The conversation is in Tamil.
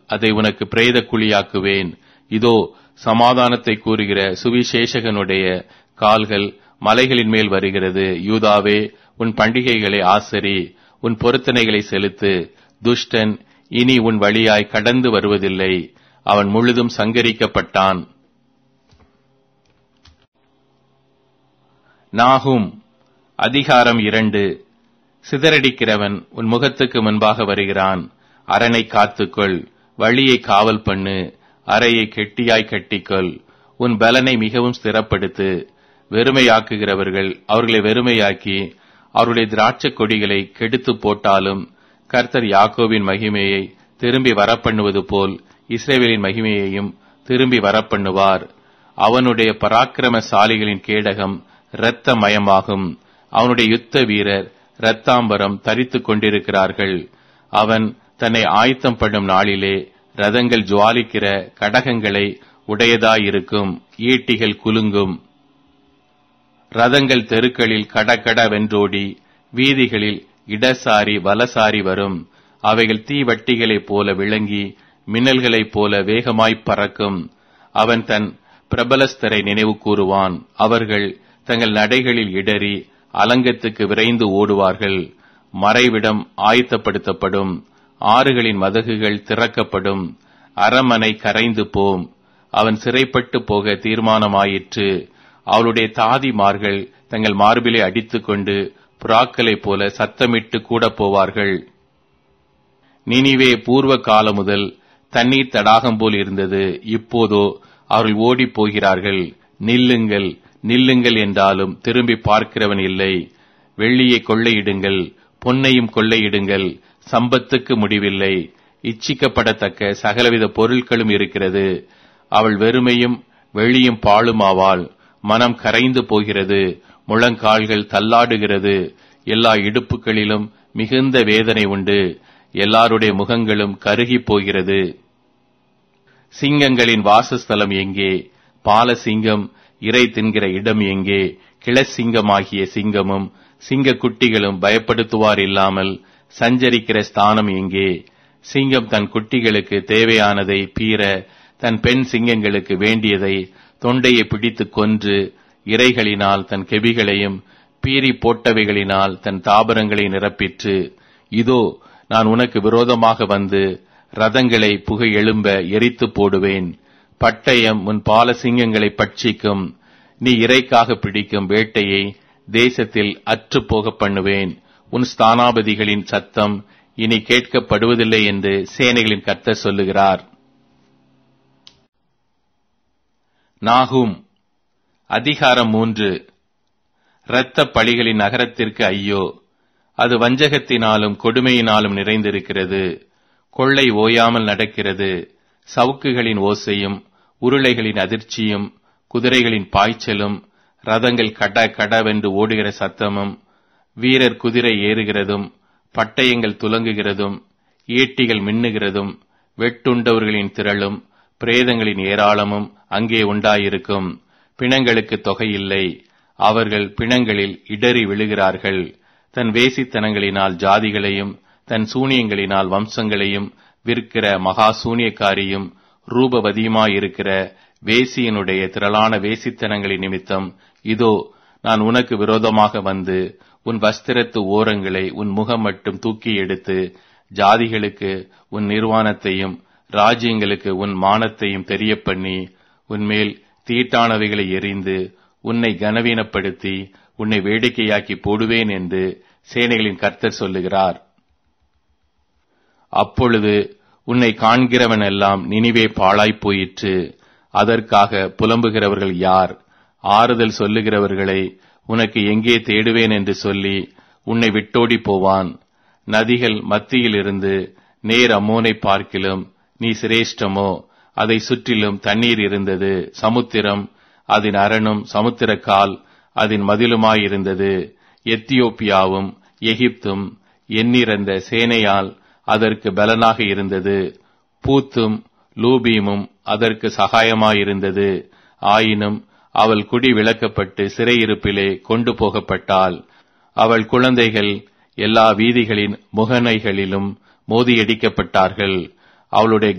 அதை உனக்கு பிரேத குழியாக்குவேன் இதோ சமாதானத்தை கூறுகிற சுவிசேஷகனுடைய கால்கள் மலைகளின் மேல் வருகிறது யூதாவே உன் பண்டிகைகளை ஆசரி உன் பொருத்தனைகளை செலுத்து துஷ்டன் இனி உன் வழியாய் கடந்து வருவதில்லை அவன் முழுதும் சங்கரிக்கப்பட்டான் நாகும் அதிகாரம் இரண்டு சிதறடிக்கிறவன் உன் முகத்துக்கு முன்பாக வருகிறான் அரணை காத்துக்கொள் வழியை காவல் பண்ணு அறையை கெட்டியாய் கட்டிக்கொள் உன் பலனை மிகவும் ஸ்திரப்படுத்து வெறுமையாக்குகிறவர்கள் அவர்களை வெறுமையாக்கி அவருடைய திராட்சை கொடிகளை கெடுத்து போட்டாலும் கர்த்தர் யாக்கோவின் மகிமையை திரும்பி வரப்பண்ணுவது போல் இஸ்ரேவேலின் மகிமையையும் திரும்பி வரப்பண்ணுவார் அவனுடைய பராக்கிரமசாலிகளின் கேடகம் இரத்த மயமாகும் அவனுடைய யுத்த வீரர் இரத்தாம்பரம் தரித்துக் கொண்டிருக்கிறார்கள் அவன் தன்னை ஆயத்தம் பண்ணும் நாளிலே ரதங்கள் ஜுவாலிக்கிற கடகங்களை உடையதாயிருக்கும் ஈட்டிகள் குலுங்கும் ரதங்கள் தெருக்களில் கடகட வென்றோடி வீதிகளில் இடசாரி வலசாரி வரும் அவைகள் தீவட்டிகளைப் போல விளங்கி மின்னல்களைப் போல வேகமாய்ப் பறக்கும் அவன் தன் பிரபலஸ்தரை நினைவு கூறுவான் அவர்கள் தங்கள் நடைகளில் இடறி அலங்கத்துக்கு விரைந்து ஓடுவார்கள் மறைவிடம் ஆயத்தப்படுத்தப்படும் ஆறுகளின் மதகுகள் திறக்கப்படும் அரமனை கரைந்து போம் அவன் சிறைப்பட்டு போக தீர்மானமாயிற்று அவளுடைய தாதிமார்கள் தங்கள் மார்பிலை அடித்துக்கொண்டு புறாக்களைப் போல சத்தமிட்டு கூட போவார்கள் நினிவே பூர்வ காலம் முதல் தண்ணீர் தடாகம் போல் இருந்தது இப்போதோ அவர்கள் ஓடிப் போகிறார்கள் நில்லுங்கள் நில்லுங்கள் என்றாலும் திரும்பி பார்க்கிறவன் இல்லை வெள்ளியை கொள்ளையிடுங்கள் பொன்னையும் கொள்ளையிடுங்கள் சம்பத்துக்கு முடிவில்லை இச்சிக்கப்படத்தக்க சகலவித பொருட்களும் இருக்கிறது அவள் வெறுமையும் வெளியும் பாழுமாவாள் மனம் கரைந்து போகிறது முழங்கால்கள் தள்ளாடுகிறது எல்லா இடுப்புகளிலும் மிகுந்த வேதனை உண்டு எல்லாருடைய முகங்களும் கருகிப் போகிறது சிங்கங்களின் வாசஸ்தலம் எங்கே பால சிங்கம் இறை தின்கிற இடம் எங்கே கிளசிங்கமாகிய சிங்கமும் சிங்க குட்டிகளும் பயப்படுத்துவார் இல்லாமல் சஞ்சரிக்கிற ஸ்தானம் எங்கே சிங்கம் தன் குட்டிகளுக்கு தேவையானதை பீற தன் பெண் சிங்கங்களுக்கு வேண்டியதை தொண்டையை பிடித்து கொன்று இறைகளினால் தன் கெபிகளையும் பீறி போட்டவைகளினால் தன் தாபரங்களை நிரப்பிற்று இதோ நான் உனக்கு விரோதமாக வந்து ரதங்களை புகை எழும்ப எரித்து போடுவேன் பட்டயம் உன் பால சிங்கங்களை பட்சிக்கும் நீ இறைக்காக பிடிக்கும் வேட்டையை தேசத்தில் அற்று போக பண்ணுவேன் உன் ஸ்தானாபதிகளின் சத்தம் இனி கேட்கப்படுவதில்லை என்று சேனைகளின் கர்த்தர் சொல்லுகிறார் நாகும் அதிகாரம் மூன்று இரத்த பழிகளின் நகரத்திற்கு ஐயோ அது வஞ்சகத்தினாலும் கொடுமையினாலும் நிறைந்திருக்கிறது கொள்ளை ஓயாமல் நடக்கிறது சவுக்குகளின் ஓசையும் உருளைகளின் அதிர்ச்சியும் குதிரைகளின் பாய்ச்சலும் ரதங்கள் கட கடவென்று ஓடுகிற சத்தமும் வீரர் குதிரை ஏறுகிறதும் பட்டயங்கள் துலங்குகிறதும் ஈட்டிகள் மின்னுகிறதும் வெட்டுண்டவர்களின் திரளும் பிரேதங்களின் ஏராளமும் அங்கே உண்டாயிருக்கும் பிணங்களுக்கு தொகையில்லை அவர்கள் பிணங்களில் இடறி விழுகிறார்கள் தன் வேசித்தனங்களினால் ஜாதிகளையும் தன் சூனியங்களினால் வம்சங்களையும் விற்கிற மகா சூனியக்காரியும் ரூபவதியுமாயிருக்கிற வேசியனுடைய திரளான வேசித்தனங்களின் நிமித்தம் இதோ நான் உனக்கு விரோதமாக வந்து உன் வஸ்திரத்து ஓரங்களை உன் முகம் மட்டும் தூக்கி எடுத்து ஜாதிகளுக்கு உன் நிர்வாணத்தையும் ராஜ்யங்களுக்கு உன் மானத்தையும் தெரியப்பண்ணி உன்மேல் தீட்டானவைகளை எரிந்து உன்னை கனவீனப்படுத்தி உன்னை வேடிக்கையாக்கி போடுவேன் என்று சேனைகளின் கர்த்தர் சொல்லுகிறார் அப்பொழுது உன்னை காண்கிறவன் எல்லாம் நினிவே பாழாய்ப் போயிற்று அதற்காக புலம்புகிறவர்கள் யார் ஆறுதல் சொல்லுகிறவர்களை உனக்கு எங்கே தேடுவேன் என்று சொல்லி உன்னை விட்டோடி போவான் நதிகள் மத்தியில் இருந்து நேர் அம்மோனை பார்க்கிலும் நீ சிரேஷ்டமோ அதை சுற்றிலும் தண்ணீர் இருந்தது சமுத்திரம் அதன் அரணும் சமுத்திரக்கால் அதன் மதிலுமாயிருந்தது எத்தியோப்பியாவும் எகிப்தும் எண்ணிறந்த சேனையால் அதற்கு பலனாக இருந்தது பூத்தும் லூபீமும் அதற்கு சகாயமாயிருந்தது ஆயினும் அவள் குடி விளக்கப்பட்டு சிறையிருப்பிலே கொண்டு போகப்பட்டாள் அவள் குழந்தைகள் எல்லா வீதிகளின் முகனைகளிலும் மோதியடிக்கப்பட்டார்கள் அவளுடைய